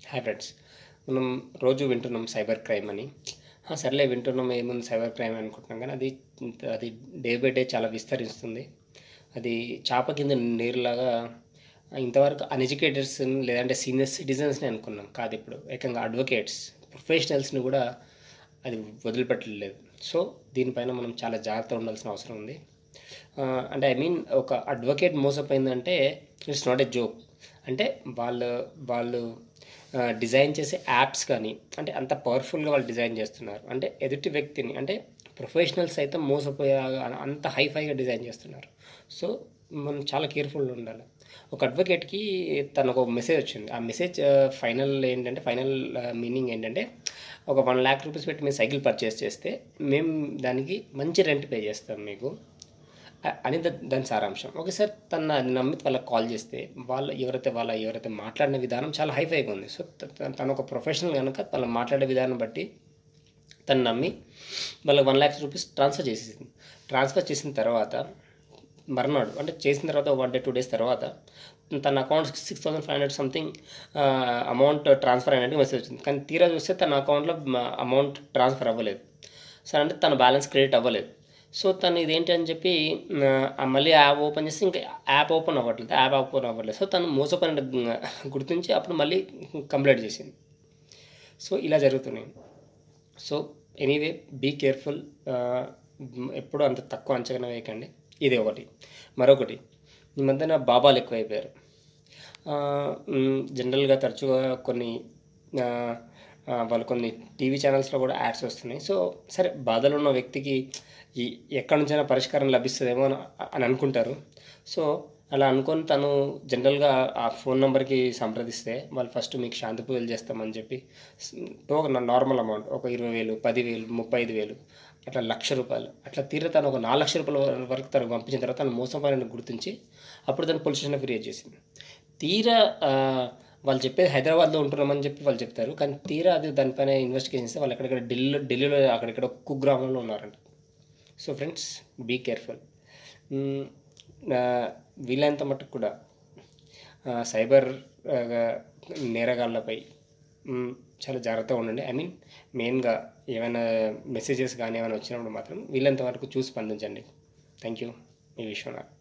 hi friends మనం రోజు వింటున్నాం సైబర్ క్రైమ్ అని ఆ, సర్లే వింటున్నాం ఏముంది సైబర్ క్రైమ్ అనుకుంటున్నాం కానీ అది అది డే బై డే చాలా విస్తరిస్తుంది అది చాప కింద నీరులాగా ఇంతవరకు అన్ఎడ్యుకేటెడ్స్ లేదంటే సీనియర్ సిటిజన్స్ని అనుకున్నాం కాదు ఇప్పుడు ఏకంగా అడ్వకేట్స్ ప్రొఫెషనల్స్ని కూడా అది వదిలిపెట్టలేదు సో దీనిపైన మనం చాలా జాగ్రత్త ఉండాల్సిన అవసరం ఉంది ఆ, అంటే ఐ మీన్ ఒక అడ్వకేట్ మోసపోయిందంటే ఇట్స్ నాట్ ఎ జోక్ అంటే వాళ్ళు వాళ్ళు ఆ, డిజైన్ చేసే యాప్స్ కానీ అంటే అంత పవర్ఫుల్గా వాళ్ళు డిజైన్ చేస్తున్నారు అంటే ఎదుటి వ్యక్తిని అంటే ప్రొఫెషనల్స్ అయితే మోసపోయే అంత హైఫైగా డిజైన్ చేస్తున్నారు సో మనం చాలా కేర్ఫుల్గా ఉండాలి ఒక అడ్వకేట్కి తనకు ఒక మెసేజ్ వచ్చింది ఆ మెసేజ్ ఫైనల్ ఏంటంటే ఫైనల్ మీనింగ్ ఏంటంటే ఒక వన్ ల్యాక్ రూపీస్ పెట్టి మీరు సైకిల్ పర్చేస్ చేస్తే మేము దానికి మంచి రెంట్ పే చేస్తాం మీకు అ- అని దా- దాని సారాంశం ఓకే సార్ తన అది నమ్మి వాళ్ళకి కాల్ చేస్తే వాళ్ళు ఎవరైతే వాళ్ళ ఎవరైతే మాట్లాడిన విధానం చాలా హైఫైగా ఉంది సో త- త- తను ఒక ప్రొఫెషనల్ కనుక తను మాట్లాడే విధానం బట్టి తను నమ్మి వాళ్ళకి వన్ ల్యాక్స్ రూపీస్ ట్రాన్స్ఫర్ చేసేసింది ట్రాన్స్ఫర్ చేసిన తర్వాత మర్నాడు అంటే చేసిన తర్వాత వన్ డే టూ డేస్ తర్వాత తన account six thousand five hundred something amount transfer అయినట్టు మెసేజ్ వచ్చింది కానీ తీరా చూస్తే తన అకౌంట్లో అమౌంట్ ట్రాన్స్ఫర్ అవ్వలేదు సరే అంటే తన బ్యాలెన్స్ క్రెడిట్ అవ్వలేదు సో తను ఇదేంటి అని చెప్పి ఆ, మళ్ళీ యాప్ ఓపెన్ చేస్తే ఇంకా యాప్ ఓపెన్ అవ్వట్లేదు యాప్ ఓపెన్ అవ్వట్లేదు సో తను మోసపోయిన గుర్తించి అప్పుడు మళ్ళీ కంప్లైంట్ చేసింది సో ఇలా జరుగుతున్నాయి సో ఎనీవే బీ కేర్ఫుల్ ఎప్పుడు అంత తక్కువ అంచనా వేయకండి ఇది ఒకటి మరొకటి ఈ మధ్యన బాబాలు ఎక్కువైపోయారు ఆ, మ్, జనరల్గా తరచుగా కొన్ని ఆ, ఆ, వాళ్ళు కొన్ని టీవీ ఛానల్స్లో కూడా యాడ్స్ వస్తున్నాయి సో సరే బాధలో ఉన్న వ్యక్తికి ఈ ఎక్కడి నుంచైనా పరిష్కారం లభిస్తుందేమో అని అని అనుకుంటారు సో అలా అనుకొని తను జనరల్గా ఆ ఫోన్ నెంబర్కి సంప్రదిస్తే వాళ్ళు ఫస్ట్ మీకు శాంతి పూజలు చేస్తామని చెప్పి తో నార్మల్ అమౌంట్ ఒక ఇరవై వేలు పదివేలు ముప్పై ఐదు వేలు అట్లా లక్ష రూపాయలు అట్లా తీర తను ఒక నాలుగు లక్ష రూపాయల వరకు తనకు పంపించిన తర్వాత తను మోసపోయిన గుర్తించి అప్పుడు తను పోలీస్ స్టేషన్లో ఫిర్యాదు చేసింది తీరా ఆ, వాళ్ళు చెప్పేది హైదరాబాద్లో ఉంటున్నామని చెప్పి వాళ్ళు చెప్తారు కానీ తీరా అది దానిపైన ఇన్వెస్టిగేషన్ చేస్తే వాళ్ళు ఎక్కడెక్కడ ఢిల్లీలో ఢిల్లీలో అక్కడెక్కడ కుగ్రామంలో ఉన్నారంట సో ఫ్రెండ్స్ బీ కేర్ఫుల్ వీలైనంత మటుకు కూడా ఆ, సైబర్ ఆ, నేరగాళ్ళపై మ్, చాలా జాగ్రత్తగా ఉండండి ఐ మీన్ మెయిన్గా ఏమైనా మెసేజెస్ కానీ ఏమైనా వచ్చినప్పుడు మాత్రం వీలైనంత వరకు చూసి స్పందించండి థ్యాంక్ యూ మీ విశ్వనాథ్